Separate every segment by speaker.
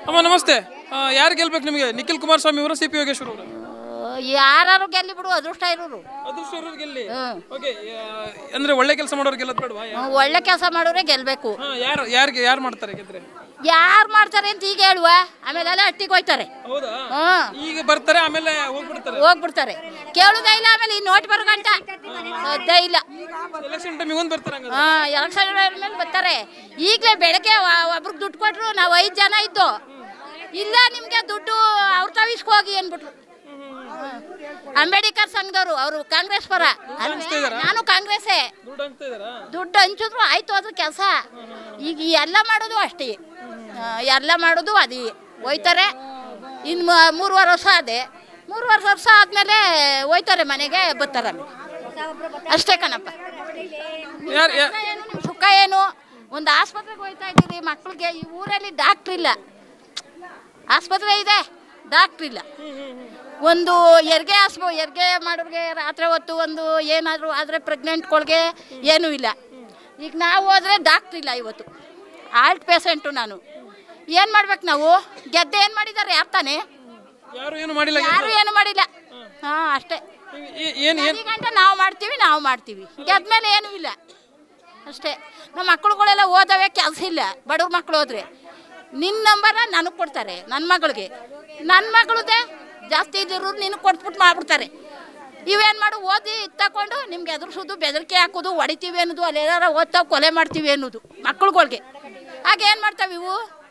Speaker 1: ಅಮ್ಮ ನಮಸ್ತೆ ಆ, ಯಾರು ಗೆಲ್ಬೇಕು ನಿಮಗೆ ನಿಖಿಲ್ ಕುಮಾರಸ್ವಾಮಿ ಅವರು ಸಿ ಪಿ ಯೋಗೇಶ್ವರ್ ಅವರು
Speaker 2: ಯಾರು ಗೆಲ್ಲಿ ಬಿಡು ಅದೃಷ್ಟ ಇರೋರು
Speaker 1: ಅದೃಷ್ಟ ಇರೋರು ಗೆಲ್ಲಿ
Speaker 2: ಹ್ಮ್.
Speaker 1: ಓಕೆ ಅಂದ್ರೆ ಒಳ್ಳೆ ಕೆಲಸ ಮಾಡೋರು ಗೆಲ್ಲದ್ ಬೇಡವಾ
Speaker 2: ಹ್ಮ್, ಒಳ್ಳೆ ಕೆಲಸ ಮಾಡೋರೆ ಗೆಲ್ಬೇಕು
Speaker 1: ಹಾ ಯಾರು ಯಾರಿಗೆ ಯಾರು ಮಾಡ್ತಾರೆ ಗೆದ್ರೆ
Speaker 2: ಯಾರು ಮಾಡ್ತಾರೆ ಅಂತ ಈಗ ಹೇಳುವ ಆಮೇಲೆ ಎಲ್ಲ ಹಟ್ಟಿಗೆ ಹೋಯ್ತಾರೆ
Speaker 1: ಹೌದಾ
Speaker 2: ಹ್ಮ್
Speaker 1: ಈಗ ಬರ್ತಾರೆ ಆಮೇಲೆ ಹೋಗ್ಬಿಡ್ತಾರೆ
Speaker 2: ಹೋಗ್ಬಿಡ್ತಾರೆ ಕೇಳುದೇ ಇಲ್ಲ ಆಮೇಲೆ ಈ ನೋಟ್ ಬರೋ ಗಂಟ ಅದೇ ಇಲ್ಲ
Speaker 1: ಎಲೆಕ್ಷನ್ ಟೈಮಿಗೆ ಒಂದು ಬರ್ತಾರೆ ಹಂಗಾದ್ರೆ.
Speaker 2: ಹಾ ಎಲೆಕ್ಷನ್ ಮೇಲೆ ಬರ್ತಾರೆ ಈಗಲೇ ಬೆಳಗ್ಗೆ ಒಬ್ರಿಗೆ ದುಡ್ಡು ಕೊಟ್ರು ನಾವು ಐದು ಜನ ಇದ್ದು ಇಲ್ಲ ನಿಮ್ಗೆ ದುಡ್ಡು ಅವ್ರ ತಾವಿಸ್ಕೊ ಹೋಗಿ ಅಂದ್ಬಿಟ್ರು ಅಂಬೇಡ್ಕರ್ ಸಂಘದವರು ಅವರು ಕಾಂಗ್ರೆಸ್ ಪರ ಅಲ್ವೇ? ನಾನು ಕಾಂಗ್ರೆಸ್ಸೇ
Speaker 1: ದುಡ್ಡು ಹಾಕ್ತಾ ಇದಾರಾ
Speaker 2: ದುಡ್ಡು ಹಂಚಿದ್ರು ಆಯ್ತು ಅದ್ರ ಕೆಲಸ ಈಗ ಈ ಎಲ್ಲ ಮಾಡೋದು ಅಷ್ಟೇ ಆ, ಎಲ್ಲ ಮಾಡೋದು ಅದೇ ಹೋಯ್ತಾರೆ ಇನ್ನು ಮೂರುವರೆ ವರ್ಷ ಅದೇ ಮೂರುವರೆ ವರ್ಷ ಆದಮೇಲೆ ಹೋಯ್ತಾರೆ ಮನೆಗೆ ಬರ್ತಾರೆ ಆಮೇಲೆ. ಅಷ್ಟೇ ಕಣಪ್ಪ
Speaker 1: ಯಾರು
Speaker 2: ಸುಖ ಏನು ನಿಮ್ ಸುಖ ಏನು ಒಂದು ಆಸ್ಪತ್ರೆಗೆ ಹೋಯ್ತಾ ಇದ್ದೀರಿ ಮಕ್ಕಳಿಗೆ ಈ ಊರಲ್ಲಿ ಡಾಕ್ಟ್ರ್ ಇಲ್ಲ ಆಸ್ಪತ್ರೆ ಇದೆ ಡಾಕ್ಟ್ರ್ ಇಲ್ಲ ಒಂದು ಹೆರಿಗೆ ಆಸ್ಪ ಹೆರಿಗೆ ಮಾಡೋರಿಗೆ ರಾತ್ರಿ ಹೊತ್ತು ಒಂದು ಏನಾದರೂ ಆದರೆ ಪ್ರೆಗ್ನೆಂಟ್ಗಳಿಗೆ ಏನೂ ಇಲ್ಲ ಈಗ ನಾವು ಹೋದರೆ ಡಾಕ್ಟ್ರ್ ಇಲ್ಲ ಇವತ್ತು ಆಲ್ಟ್ ಪೇಷಂಟು ನಾನು ಏನು ಮಾಡ್ಬೇಕು ನಾವು ಗೆದ್ದೆ ಏನು ಮಾಡಿದ್ದಾರೆ ಯಾರು ತಾನೇ
Speaker 1: ಯಾರು ಏನು ಮಾಡಿಲ್ಲ
Speaker 2: ಯಾರು ಏನು ಮಾಡಿಲ್ಲ ಹಾಂ ಅಷ್ಟೇ
Speaker 1: ಏ- ಏನ್ ಏನ್
Speaker 2: ಈ ಗಂಟೆ ನಾವು ಮಾಡ್ತೀವಿ ನಾವು ಮಾಡ್ತೀವಿ ಗೆದ್ಮೇಲೆ ಏನೂ ಇಲ್ಲ ಅಷ್ಟೇ ನಮ್ಮ ಮಕ್ಕಳುಗಳೆಲ್ಲ ಓದವೇ ಕೆಲಸ ಇಲ್ಲ ಬಡವ್ರ ಮಕ್ಕಳು ಹೋದ್ರೆ ನಿನ್ನ ನಂಬರ ನನಗೆ ಕೊಡ್ತಾರೆ ನನ್ನ ಮಗಳಿಗೆ ನನ್ನ ಮಗಳದೇ ಜಾಸ್ತಿ ಇದ್ದಿರೋರು ನಿನಗೆ ಕೊಟ್ಬಿಟ್ಟು ಮಾಡ್ಬಿಡ್ತಾರೆ ಇವೇನು ಮಾಡು ಓದಿ ತಗೊಂಡು ನಿಮ್ಗೆ ಎದುರಿಸೋದು ಬೆದರಿಕೆ ಹಾಕೋದು ಹೊಡಿತೀವಿ ಅನ್ನೋದು ಅಲ್ಲಿ ಏನಾರ ಓದ್ತಾವ್ ಕೊಲೆ ಮಾಡ್ತೀವಿ ಅನ್ನೋದು ಮಕ್ಕಳುಗಳಿಗೆ ಆಗ ಏನು ಮಾಡ್ತಾವೆ ಇವು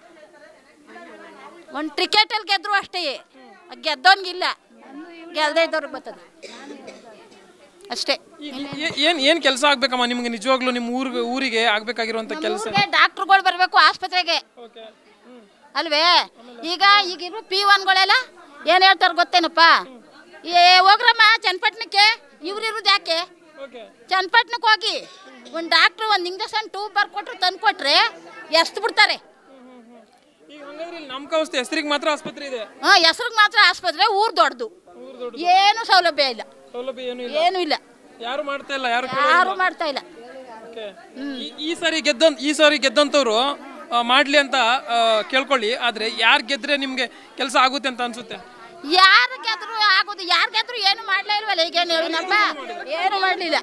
Speaker 2: ಒಂದು ಕ್ರಿಕೆಟಲ್ಲಿ ಗೆದ್ರು ಅಷ್ಟೇ ಗೆದ್ದೋನ್ಗಿಲ್ಲ ಗೆಲ್ದೇ ಇದ್ದವ್ರಿಗೆ ಬರ್ತದೆ ಅಷ್ಟೇ
Speaker 1: ಏ- ಏನ್ ಏನ್ ಕೆಲಸ ಆಗ್ಬೇಕಮ್ಮ ನಿಮ್ಗೆ ನಿಜವಾಗ್ಲೂ ನಿಮ್ಮ ಊರಿಗೆ ಊರಿಗೆ ಆಗ್ಬೇಕಾಗಿರುವಂತ ಕೆಲಸ
Speaker 2: ಊರಿಗೆ ಡಾಕ್ಟ್ರುಗಳು ಬರಬೇಕು ಆಸ್ಪತ್ರೆಗೆ ಅಲ್ವೇ ಈಗ ಈಗಿರೋ ಪಿ ಒನ್ಗಳೆಲ್ಲ ಏನು ಹೇಳ್ತಾರೆ ಗೊತ್ತೇನಪ್ಪ ಏ ಹೋಗ್ರಮ್ಮ ಚನ್ನಪಟ್ಟಣಕ್ಕೆ ಇವ್ರಿರೋದು ಯಾಕೆ ಚನ್ನಪಟ್ಟಣಕ್ಕೆ ಹೋಗಿ ಒಂದು ಡಾಕ್ಟ್ರು ಒಂದು ಇಂಜೆಕ್ಷನ್ ಟ್ಯೂಬ್ ಬರ್ಕೊಟ್ರು ತಂದು ಕೊಟ್ರೆ ಎಸ್ತು ಬಿಡ್ತಾರೆ
Speaker 1: ಈಗ ಹಂಗಾದ್ರೆ ಇಲ್ಲಿ ನಮ್ಮ ಅವಸ್ಥೆ ಹೆಸರಿಗೆ ಮಾತ್ರ ಆಸ್ಪತ್ರೆ ಇದೆ
Speaker 2: ಹಾಂ ಹೆಸ್ರಿಗೆ ಮಾತ್ರ ಆಸ್ಪತ್ರೆ ಊರು ದೊಡ್ಡದು ಏನು ಸೌಲಭ್ಯ ಇಲ್ಲ
Speaker 1: ಸೌಲಭ್ಯ ಏನು ಇಲ್ಲ
Speaker 2: ಏನೂ ಇಲ್ಲ
Speaker 1: ಯಾರು ಮಾಡ್ತಾ ಇಲ್ಲ ಯಾರು
Speaker 2: ಯಾರು ಮಾಡ್ತಾ ಇಲ್ಲ
Speaker 1: Okay. ಈ- ಈ ಸಾರಿ ಗೆದ್ದಂತ ಈ ಸಾರಿ ಗೆದ್ದಂತವ್ರು ಆ, ಮಾಡ್ಲಿ ಅಂತ ಆ, ಕೇಳ್ಕೊಳ್ಳಿ ಆದ್ರೆ ಯಾರು ಗೆದ್ರೆ ನಿಮ್ಗೆ ಕೆಲಸ ಆಗುತ್ತೆ ಅಂತ ಅನ್ಸುತ್ತೆ
Speaker 2: ಯಾರು ಗೆದ್ರು ಆಗೋದು ಯಾರು ಗೆದ್ರು ಏನು ಮಾಡ್ಲೇ ಇಲ್ವಲ್ಲ ಈಗೇನು ಹೇಳಿನಪ್ಪ ಏನು ಮಾಡಲಿಲ್ಲ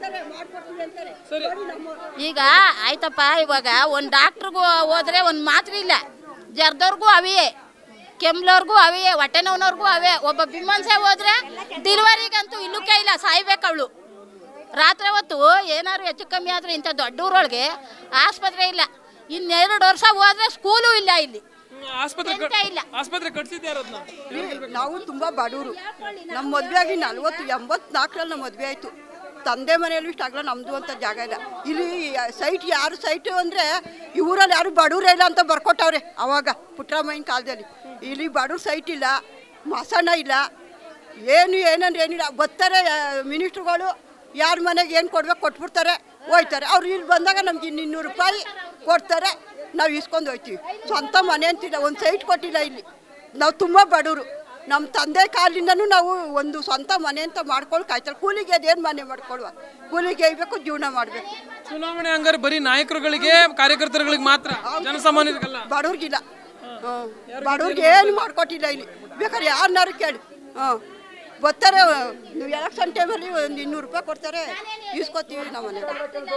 Speaker 1: ಸರಿ
Speaker 2: ಈಗ ಆಯ್ತಪ್ಪ ಇವಾಗ ಒಂದು ಡಾಕ್ಟ್ರಿಗೂ ಹೋದ್ರೆ ಒಂದು ಮಾತ್ರೆ ಇಲ್ಲ ಜರ್ದವ್ರಿಗೂ ಅವಿಯೇ ಕೆಮ್ಲವ್ರಿಗೂ ಅವಿಯೇ ಹೊಟ್ಟೆ ನೋವ್ನವ್ರಿಗೂ ಅವೇ ಒಬ್ಬ ಬಿಮ್ಮನ್ಸೆ ಹೋದ್ರೆ ಡಿಲಿವರಿಗಂತೂ ಇಲ್ಲೂ ಕೈ ಇಲ್ಲ ಸಾಯ್ಬೇಕು ಅವಳು ರಾತ್ರಿ ಹೊತ್ತು ಏನಾದ್ರು ಹೆಚ್ಚು ಕಮ್ಮಿ ಆದರೆ ಇಂಥ ದೊಡ್ಡ ಊರೊಳಗೆ ಆಸ್ಪತ್ರೆ ಇಲ್ಲ ಇನ್ನೆರಡು ವರ್ಷ ಹೋದ್ರೆ ಸ್ಕೂಲು ಇಲ್ಲ ಇಲ್ಲಿ
Speaker 1: ಹ್ಮ್, ಆಸ್ಪತ್ರೆ ಕ-
Speaker 2: ಎಂತ ಇಲ್ಲ.
Speaker 1: ಆಸ್ಪತ್ರೆ ಕಟ್ಸಿದ್ದೆ ಯಾರದ್ನ
Speaker 3: ನಾವು ತುಂಬ ಬಡವರು ನಮ್ಮ ಮದುವೆ ಆಗಿ ನಲ್ವತ್ತು ಎಂಬತ್ನಾಲ್ಕರಲ್ಲಿ ನಮ್ಮ ಮದುವೆ ಆಯಿತು ತಂದೆ ಮನೆಯಲ್ಲೂ ಇಷ್ಟ ಆಗಲ್ಲ ನಮ್ಮದು ಅಂತ ಜಾಗ ಇಲ್ಲ ಇಲ್ಲಿ ಸೈಟ್ ಯಾರು ಸೈಟು ಅಂದರೆ ಈ ಊರಲ್ಲಿ ಯಾರು ಬಡವರೇ ಇಲ್ಲ ಅಂತ ಬರ್ಕೊಟ್ಟವ್ರೆ ಅವಾಗ ಪುಟ್ಟರಾಮಯ್ಯನ ಕಾಲದಲ್ಲಿ ಇಲ್ಲಿ ಬಡವ್ರ ಸೈಟ್ ಇಲ್ಲ ಮಸಾಣ ಇಲ್ಲ ಏನು ಏನಂದ್ರೆ ಏನಿಲ್ಲ ಬರ್ತಾರೆ ಮಿನಿಸ್ಟ್ರುಗಳು ಯಾರ ಮನೆಗೆ ಏನು ಕೊಡ್ಬೇಕು ಕೊಟ್ಬಿಡ್ತಾರೆ ಹೋಯ್ತಾರೆ ಅವ್ರು ಇಲ್ಲಿ ಬಂದಾಗ ನಮ್ಗೆ ಇನ್ನು ಇನ್ನೂರು ರೂಪಾಯಿ ಕೊಡ್ತಾರೆ ನಾವು ಇಸ್ಕೊಂಡು ಹೋಯ್ತೀವಿ ಸ್ವಂತ ಮನೆ ಅಂತಿಲ್ಲ ಒಂದು ಸೈಟ್ ಕೊಟ್ಟಿಲ್ಲ ಇಲ್ಲಿ ನಾವು ತುಂಬ ಬಡವರು ನಮ್ಮ ತಂದೆ ಕಾಲಿಂದನೂ ನಾವು ಒಂದು ಸ್ವಂತ ಮನೆ ಅಂತ ಮಾಡ್ಕೊಂಡು ಕಾಯ್ತಾರೆ ಕೂಲಿಗೆ ಅದೇನು ಮನೆ ಮಾಡ್ಕೊಳ್ವ ಕೂಲಿಗೆ ಇರಬೇಕು ಜೀವನ ಮಾಡಬೇಕು
Speaker 1: ಚುನಾವಣೆ ಹಂಗಾರೆ ಬರೀ ನಾಯಕರುಗಳಿಗೆ ಕಾರ್ಯಕರ್ತರುಗಳಿಗೆ ಮಾತ್ರ ಜನಸಾಮಾನ್ಯರಿಗಲ್ಲ
Speaker 3: ಬಡವ್ರಿಗಿಲ್ಲ ಬಡವ್ರಿಗೆ ಏನು ಮಾಡ್ಕೊಟ್ಟಿಲ್ಲ ಇಲ್ಲಿ ಬೇಕಾದ್ರೆ ಯಾರನ್ನಾರು ಕೇಳಿ ಹಾಂ ಬರ್ತಾರೆ ನೀವು ಎಲೆಕ್ಷನ್ ಟೈಮಲ್ಲಿ ಒಂದು ಇನ್ನೂರು ರೂಪಾಯಿ ಕೊಡ್ತಾರೆ ಇಸ್ಕೊತೀವಿ ನಮ್ಮ ಮನೆಗೆ